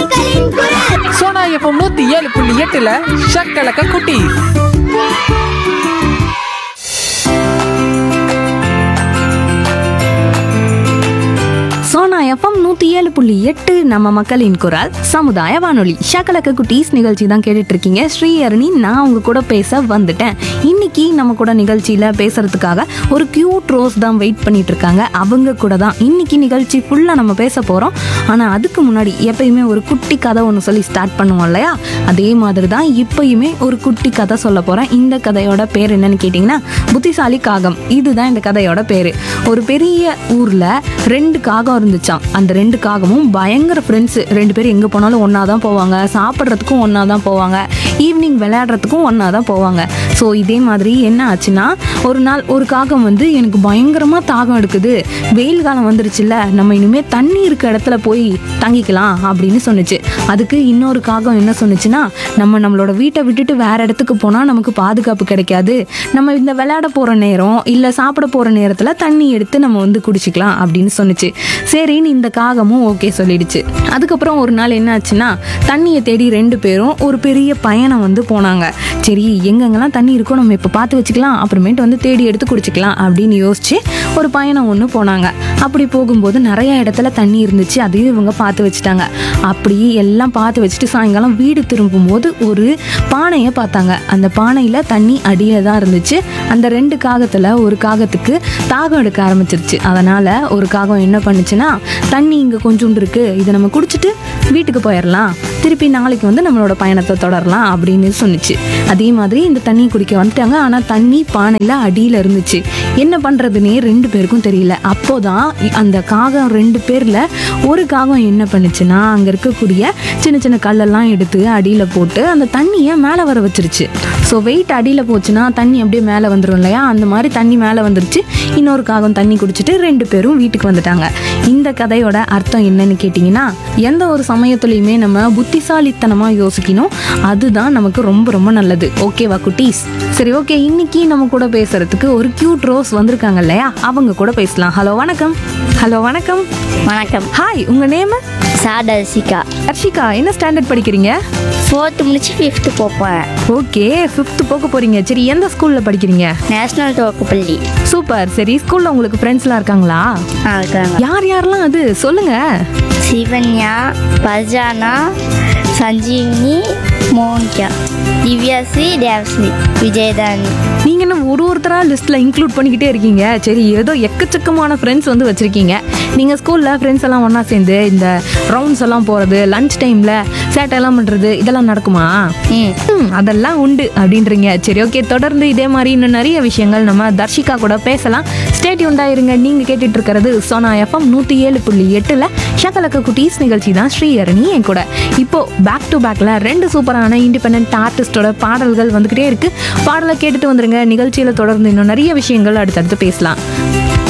மக்களின் குரல் சோனா எஃப்எம் நூத்தி ஏழு புள்ளி எட்டுல ஷக்கலக்க குட்டி சோனா எஃப்எம் நூற்றி ஏழு புள்ளி எட்டு நம்ம மக்களின் குரல் சமுதாய வானொலி ஷக்கலக்க குட்டீஸ் நிகழ்ச்சி தான் கேட்டுட்டு இருக்கீங்க ஸ்ரீ அருணி நான் உங்க கூட பேச வந்துட்டேன் இன்னைக்கு நம்ம கூட நிகழ்ச்சியில் பேசுறதுக்காக ஒரு கியூட் ரோஸ் தான் வெயிட் பண்ணிட்டு இருக்காங்க அவங்க கூட தான் இன்னைக்கு நிகழ்ச்சி ஃபுல்லாக நம்ம பேச போகிறோம் ஆனால் அதுக்கு முன்னாடி எப்பயுமே ஒரு குட்டி கதை ஒன்று சொல்லி ஸ்டார்ட் பண்ணுவோம் இல்லையா அதே மாதிரி தான் இப்பயுமே ஒரு குட்டி கதை சொல்ல போகிறேன் இந்த கதையோட பேர் என்னன்னு கேட்டிங்கன்னா புத்திசாலி காகம் இதுதான் இந்த கதையோட பேர் ஒரு பெரிய ஊரில் ரெண்டு காகம் இருந்துச்சாம் அந்த ரெண்டு காகமும் பயங்கர ஃப்ரெண்ட்ஸு ரெண்டு பேரும் எங்கே போனாலும் ஒன்றா தான் போவாங்க சாப்பிட்றதுக்கும் ஒன்றா தான் போவாங்க ஈவினிங் விளையாடுறதுக்கும் ஒன்றா தான் போவாங்க ஸோ இதே மாதிரி என்ன ஆச்சுன்னா ஒரு நாள் ஒரு காகம் வந்து எனக்கு பயங்கரமாக தாகம் எடுக்குது வெயில் காலம் வந்துருச்சுல்ல நம்ம இனிமேல் தண்ணி இருக்க இடத்துல போய் தங்கிக்கலாம் அப்படின்னு சொன்னுச்சு அதுக்கு இன்னொரு காகம் என்ன சொன்னுச்சுன்னா நம்ம நம்மளோட வீட்டை விட்டுட்டு வேற இடத்துக்கு போனால் நமக்கு பாதுகாப்பு கிடைக்காது நம்ம இந்த விளையாட போகிற நேரம் இல்லை சாப்பிட போகிற நேரத்தில் தண்ணி எடுத்து நம்ம வந்து குடிச்சிக்கலாம் அப்படின்னு சொன்னுச்சு சரின்னு இந்த காகமும் ஓகே சொல்லிடுச்சு அதுக்கப்புறம் ஒரு நாள் என்ன ஆச்சுன்னா தண்ணியை தேடி ரெண்டு பேரும் ஒரு பெரிய பயணம் வந்து போனாங்க சரி எங்கெங்கெல்லாம் தண்ணி இருக்கோ நம்ம இப்போ பார்த்து வச்சுக்கலாம் அப்புறமேட்டு வந்து தேடி எடுத்து குடிச்சிக்கலாம் அப்படின்னு யோசிச்சு ஒரு பயணம் ஒன்று போனாங்க அப்படி போகும்போது நிறைய இடத்துல தண்ணி இருந்துச்சு அதையும் இவங்க பார்த்து வச்சுட்டாங்க அப்படி எல்லாம் பார்த்து வச்சுட்டு சாயங்காலம் வீடு திரும்பும்போது ஒரு பானையை பார்த்தாங்க அந்த பானையில் தண்ணி அடியில் தான் இருந்துச்சு அந்த ரெண்டு காகத்தில் ஒரு காகத்துக்கு தாகம் எடுக்க ஆரம்பிச்சிருச்சு அதனால் ஒரு காகம் என்ன பண்ணுச்சுன்னா தண்ணி இங்கே கொஞ்சோண்டு இருக்கு இதை நம்ம குடிச்சிட்டு வீட்டுக்கு போயிடலாம் திருப்பி நாளைக்கு வந்து நம்மளோட பயணத்தை தொடரலாம் அப்படின்னு சொன்னுச்சு அதே மாதிரி இந்த தண்ணி குடிக்க வந்துட்டாங்க ஆனால் தண்ணி பானையில் அடியில் இருந்துச்சு என்ன பண்ணுறதுனே ரெண்டு பேருக்கும் தெரியல அப்போதான் இ- அந்த காகம் ரெண்டு பேரில் ஒரு காகம் என்ன பண்ணுச்சுன்னா அங்கே இருக்கக்கூடிய சின்ன சின்ன கல்லெல்லாம் எடுத்து அடியில் போட்டு அந்த தண்ணியை மேலே வர வச்சிருச்சு ஸோ வெயிட் அடியில் போச்சுன்னா தண்ணி அப்படியே மேலே வந்துடும் இல்லையா அந்த மாதிரி தண்ணி மேலே வந்துருச்சு இன்னொரு காகம் தண்ணி குடிச்சிட்டு ரெண்டு பேரும் வீட்டுக்கு வந்துட்டாங்க இந்த கதையோட அர்த்தம் என்னன்னு கேட்டிங்கன்னா எந்த ஒரு சமயத்துலையுமே நம்ம புத்திசாலித்தனமாக யோசிக்கணும் அதுதான் நமக்கு ரொம்ப ரொம்ப நல்லது ஓகேவா குட்டீஸ் சரி ஓகே இன்னைக்கு நம்ம கூட பேசுறதுக்கு ஒரு கியூட் ரோஸ் வந்திருக்காங்க இல்லையா அவங்க கூட பேசலாம் ஹலோ வணக்கம் ஹலோ வணக்கம் வணக்கம் ஹாய் உங்க நேம் சாதர்சிகா ஹர்ஷிகா என்ன ஸ்டாண்டர்ட் படிக்கிறீங்க ஃபோர்த்து முடிச்சு ஃபிஃப்த்து போப்பேன் ஓகே ஃபிஃப்த் போக போறீங்க சரி எந்த ஸ்கூல்ல படிக்கிறீங்க நேஷ்னல் துவக்கப்பள்ளி சூப்பர் சரி ஸ்கூல்ல உங்களுக்கு ஃப்ரெண்ட்ஸ்லாம் இருக்காங்களா ஆ இருக்காங்க யார் யாரெல்லாம் அது சொல்லுங்க சிவன்யா பர்ஜானா சஞ்சீவினி மோனிகா திவ்யாஸ்ரீ தேவஸ்ரீ விஜயதானி நீங்க என்ன ஒரு ஒருத்தரா லிஸ்ட்ல இன்க்ளூட் பண்ணிக்கிட்டே இருக்கீங்க சரி ஏதோ எக்கச்சக்கமான ஃப்ரெண்ட்ஸ் வந்து வச்சிருக்கீங்க நீங்க ஸ்கூல்ல ஃப்ரெண்ட்ஸ் எல்லாம் ஒண்ணா சேர்ந்து இந்த ரவுண்ட்ஸ் எல்லாம் போறது லஞ்ச் டைம்ல சேட்டை எல்லாம் பண்றது இதெல்லாம் நடக்குமா ம் ம், அதெல்லாம் உண்டு அப்படின்றீங்க சரி ஓகே தொடர்ந்து இதே மாதிரி இன்னும் நிறைய விஷயங்கள் நம்ம தர்ஷிகா கூட பேசலாம் ஸ்டேட் இருங்க நீங்க கேட்டுட்டு இருக்கிறது சோனா எஃப்எம் நூத்தி ஏழு புள்ளி எட்டுல ஷகலக்க குட்டீஸ் நிகழ்ச்சி தான் ஸ்ரீஹரணி என் கூட இப்போ பேக் டு பேக்ல ரெண்டு சூப்பரான இண்டிபெண்ட் ஆர்டிஸ்டோட பாடல்கள் வந்துகிட்டே இருக்கு பாடலை கேட்டுட்டு வந்துருங்க நிகழ்ச்சியில தொடர்ந்து இன்னும் நிறைய விஷயங்கள் அடுத்தடுத்து பேசலாம்